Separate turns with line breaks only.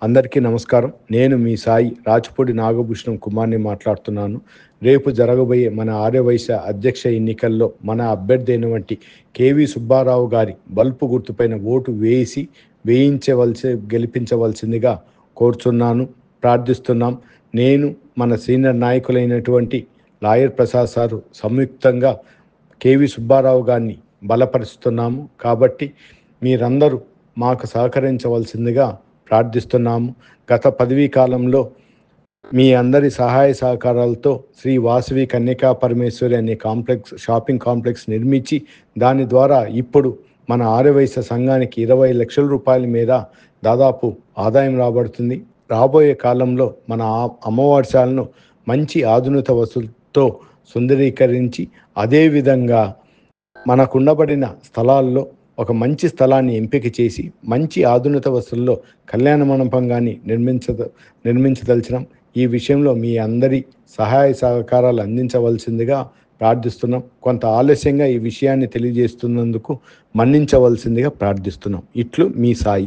అందరికీ నమస్కారం నేను మీ సాయి రాచపూడి నాగభూషణం కుమార్ని మాట్లాడుతున్నాను రేపు జరగబోయే మన ఆర్యవైశ్య అధ్యక్ష ఎన్నికల్లో మన అభ్యర్థి అయినటువంటి కేవి సుబ్బారావు గారి బల్పు గుర్తుపైన ఓటు వేసి వేయించవలసి గెలిపించవలసిందిగా కోరుచున్నాను ప్రార్థిస్తున్నాం నేను మన సీనియర్ నాయకులైనటువంటి లాయర్ ప్రసాద్ సారు సంయుక్తంగా కేవి సుబ్బారావు గారిని బలపరుస్తున్నాము కాబట్టి మీరందరూ మాకు సహకరించవలసిందిగా ప్రార్థిస్తున్నాము గత పదవీ కాలంలో మీ అందరి సహాయ సహకారాలతో శ్రీ వాసవి కన్యకా పరమేశ్వరి అనే కాంప్లెక్స్ షాపింగ్ కాంప్లెక్స్ నిర్మించి దాని ద్వారా ఇప్పుడు మన ఆర్యవైశ్య సంఘానికి ఇరవై లక్షల రూపాయల మీద దాదాపు ఆదాయం రాబడుతుంది రాబోయే కాలంలో మన ఆ- అమ్మవారిశాలను మంచి ఆధునిక వసతులతో సుందరీకరించి అదేవిధంగా మనకుండబడిన స్థలాల్లో ఒక మంచి స్థలాన్ని ఎంపిక చేసి మంచి ఆధునిక వసతుల్లో కళ్యాణ మండపంగాన్ని నిర్మించ నిర్మించదలిచినాం ఈ విషయంలో మీ అందరి సహాయ సహకారాలు అందించవలసిందిగా ప్రార్థిస్తున్నాం కొంత ఆలస్యంగా ఈ విషయాన్ని తెలియజేస్తున్నందుకు మన్నించవలసిందిగా ప్రార్థిస్తున్నాం ఇట్లు మీ సాయి